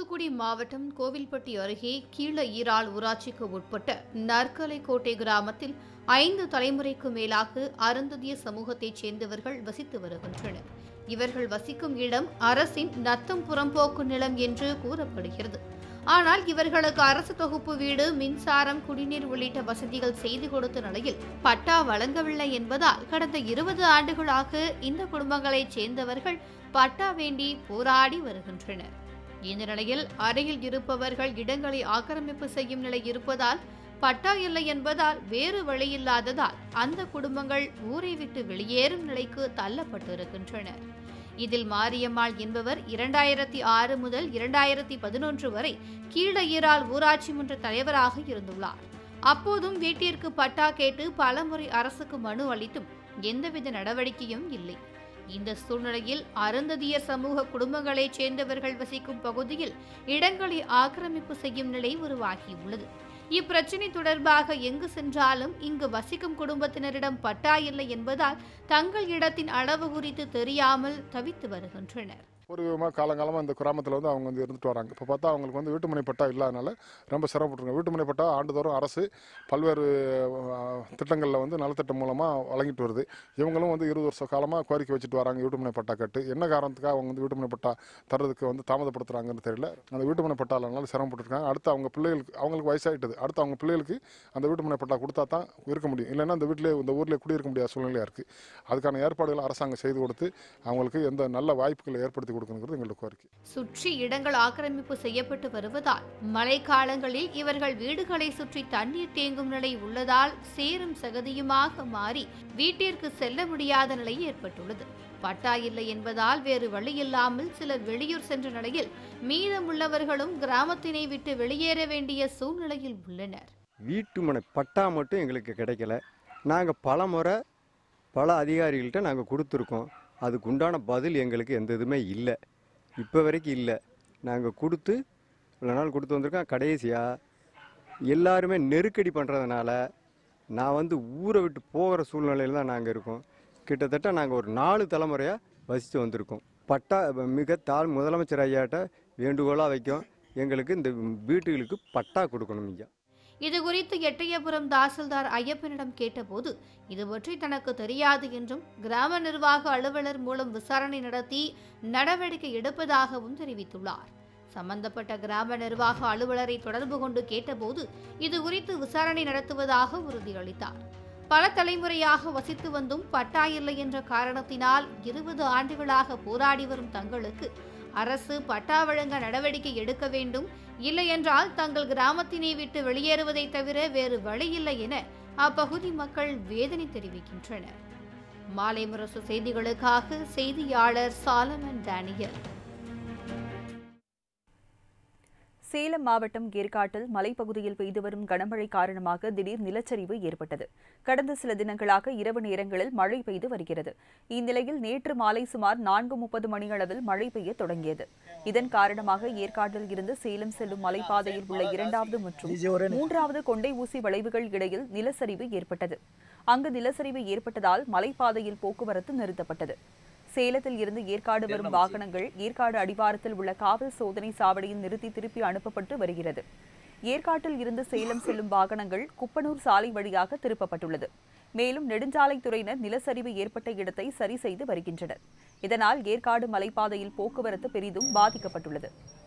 தூத்துக்குடி மாவட்டம் கோவில்பட்டி அருகே கீழ ஈரால் ஊராட்சிக்கு உட்பட்ட நற்கலைக்கோட்டை கிராமத்தில் ஐந்து தலைமுறைக்கு மேலாக அருந்ததிய சமூகத்தைச் சேர்ந்தவர்கள் வசித்து வருகின்றனர் இவர்கள் வசிக்கும் இடம் அரசின் நத்தம் புறம்போக்கு நிலம் என்று கூறப்படுகிறது ஆனால் இவர்களுக்கு அரசு தொகுப்பு வீடு மின்சாரம் குடிநீர் உள்ளிட்ட வசதிகள் செய்து கொடுத்த நிலையில் பட்டா வழங்கவில்லை என்பதால் கடந்த இருபது ஆண்டுகளாக இந்த குடும்பங்களைச் சேர்ந்தவர்கள் பட்டா வேண்டி போராடி வருகின்றனர் இந்த நிலையில் அருகில் இருப்பவர்கள் இடங்களை ஆக்கிரமிப்பு செய்யும் நிலை இருப்பதால் பட்டா இல்லை என்பதால் வேறு வழியில்லாததால் அந்த குடும்பங்கள் ஊரை விட்டு வெளியேறும் நிலைக்கு தள்ளப்பட்டிருக்கின்றனர் இதில் மாரியம்மாள் என்பவர் இரண்டாயிரத்தி ஆறு முதல் இரண்டாயிரத்தி பதினொன்று வரை கீழஈரால் ஊராட்சி மன்ற தலைவராக இருந்துள்ளார் அப்போதும் வீட்டிற்கு பட்டா கேட்டு பலமுறை அரசுக்கு மனு அளித்தும் எந்தவித நடவடிக்கையும் இல்லை இந்த சூழ்நிலையில் அருந்ததியர் சமூக குடும்பங்களைச் சேர்ந்தவர்கள் வசிக்கும் பகுதியில் இடங்களை ஆக்கிரமிப்பு செய்யும் நிலை உருவாகியுள்ளது இப்பிரச்சினை தொடர்பாக எங்கு சென்றாலும் இங்கு வசிக்கும் குடும்பத்தினரிடம் பட்டா இல்லை என்பதால் தங்கள் இடத்தின் அளவு குறித்து தெரியாமல் தவித்து வருகின்றனர் ஒரு விதமாக காலங்காலமாக இந்த கிராமத்தில் வந்து அவங்க வந்து இருந்துட்டு வராங்க இப்போ பார்த்தா அவங்களுக்கு வந்து வீட்டுமனை பட்டா இல்லாதனால ரொம்ப சிரமப்பட்டுருங்க வீட்டுமனை பட்டா ஆண்டுதோறும் அரசு பல்வேறு அஹ், திட்டங்களில் வந்து நலத்திட்டம் மூலமாக வழங்கிட்டு வருது இவங்களும் வந்து இருபது வருஷ காலமாக கோரிக்கை வச்சுட்டு வராங்க வீட்டுமனை பட்டா கட்டு என்ன காரணத்துக்காக அவங்க வந்து வீட்டுமனை பட்டா தர்றதுக்கு வந்து தாமதப்படுத்துறாங்கன்னு தெரியல அந்த வீட்டுமனை பட்டா இல்லைனால சிரமப்பட்டுருக்காங்க அடுத்து அவங்க பிள்ளைகளுக்கு அவங்களுக்கு வயசாகிட்டது அடுத்து அவங்க பிள்ளைகளுக்கு அந்த வீட்டுமனை பட்டா கொடுத்தா தான் இருக்க முடியும் இல்லைன்னா அந்த வீட்டிலே இந்த ஊரில் குடியிருக்க முடியாத சூழ்நிலையாக இருக்குது அதுக்கான ஏற்பாடுகளை அரசாங்கம் செய்து கொடுத்து அவங்களுக்கு எந்த நல்ல வாய்ப்புகளை ஏற்படுத்தி கொடுக்கணுங்கிறது எங்களோட கோரிக்கை சுற்றி இடங்கள் ஆக்கிரமிப்பு செய்யப்பட்டு வருவதால் மழைக்காலங்களில் இவர்கள் வீடுகளை சுற்றி தண்ணீர் தேங்கும் நிலை உள்ளதால் சேரும் சகதியுமாக மாறி வீட்டிற்கு செல்ல முடியாத நிலை ஏற்பட்டுள்ளது பட்டா இல்லை என்பதால் வேறு வழியில்லாமல் சிலர் வெளியூர் சென்ற நிலையில் மீதமுள்ளவர்களும் கிராமத்தினை விட்டு வெளியேற வேண்டிய சூழ்நிலையில் உள்ளனர் வீட்டு மனை பட்டா மட்டும் எங்களுக்கு கிடைக்கல நாங்கள் பல முறை பல அதிகாரிகள்கிட்ட நாங்கள் கொடுத்துருக்கோம் அதுக்கு உண்டான பதில் எங்களுக்கு எந்த இதுவுமே இல்லை இப்போ வரைக்கும் இல்லை நாங்கள் கொடுத்து இவ்வளோ நாள் கொடுத்து வந்திருக்கோம் கடைசியாக எல்லாருமே நெருக்கடி பண்ணுறதுனால நான் வந்து ஊரை விட்டு போகிற சூழ்நிலையில் தான் நாங்கள் இருக்கோம் கிட்டத்தட்ட நாங்கள் ஒரு நாலு தலைமுறையாக வசித்து வந்திருக்கோம் பட்டா மிக தாழ் முதலமைச்சர் ஐயாட்ட வேண்டுகோளாக வைக்கும் எங்களுக்கு இந்த வீட்டுகளுக்கு பட்டா கொடுக்கணும் ஐயா இது குறித்து எட்டயபுரம் தாசில்தார் ஐயப்பனிடம் கேட்டபோது இது பற்றி தனக்கு தெரியாது என்றும் கிராம நிர்வாக அலுவலர் மூலம் விசாரணை நடத்தி நடவடிக்கை எடுப்பதாகவும் தெரிவித்துள்ளார் சம்பந்தப்பட்ட கிராம நிர்வாக அலுவலரை தொடர்பு கொண்டு கேட்டபோது இது குறித்து விசாரணை நடத்துவதாக உறுதியளித்தார் பல தலைமுறையாக வசித்து வந்தும் பட்டா இல்லை என்ற காரணத்தினால் இருபது ஆண்டுகளாக போராடி வரும் தங்களுக்கு அரசு பட்டா வழங்க நடவடிக்கை எடுக்க வேண்டும் இல்லையென்றால் தங்கள் கிராமத்தினை விட்டு வெளியேறுவதை தவிர வேறு வழியில்லை என அப்பகுதி மக்கள் வேதனை தெரிவிக்கின்றனர் மாலை முரசு செய்திகளுக்காக செய்தியாளர் சாலமன் டேனியல் சேலம் மாவட்டம் ஏற்காட்டில் மலைப்பகுதியில் பெய்து வரும் கனமழை காரணமாக திடீர் நிலச்சரிவு ஏற்பட்டது கடந்த சில தினங்களாக இரவு நேரங்களில் மழை பெய்து வருகிறது இந்நிலையில் நேற்று மாலை சுமார் நான்கு முப்பது மணியளவில் மழை பெய்ய தொடங்கியது இதன் காரணமாக ஏற்காட்டில் இருந்து சேலம் செல்லும் மலைப்பாதையில் உள்ள இரண்டாவது மற்றும் மூன்றாவது கொண்டை ஊசி வளைவுகள் இடையில் நிலச்சரிவு ஏற்பட்டது அங்கு நிலச்சரிவு ஏற்பட்டதால் மலைப்பாதையில் போக்குவரத்து நிறுத்தப்பட்டது சேலத்தில் இருந்து ஏற்காடு வரும் வாகனங்கள் ஏற்காடு அடிவாரத்தில் உள்ள காவல் சோதனை சாவடியில் நிறுத்தி திருப்பி அனுப்பப்பட்டு வருகிறது ஏற்காட்டில் இருந்து சேலம் செல்லும் வாகனங்கள் குப்பனூர் சாலை வழியாக திருப்பப்பட்டுள்ளது மேலும் நெடுஞ்சாலைத்துறையினர் நிலச்சரிவு ஏற்பட்ட இடத்தை சரி செய்து வருகின்றனர் இதனால் ஏற்காடு மலைப்பாதையில் போக்குவரத்து பெரிதும் பாதிக்கப்பட்டுள்ளது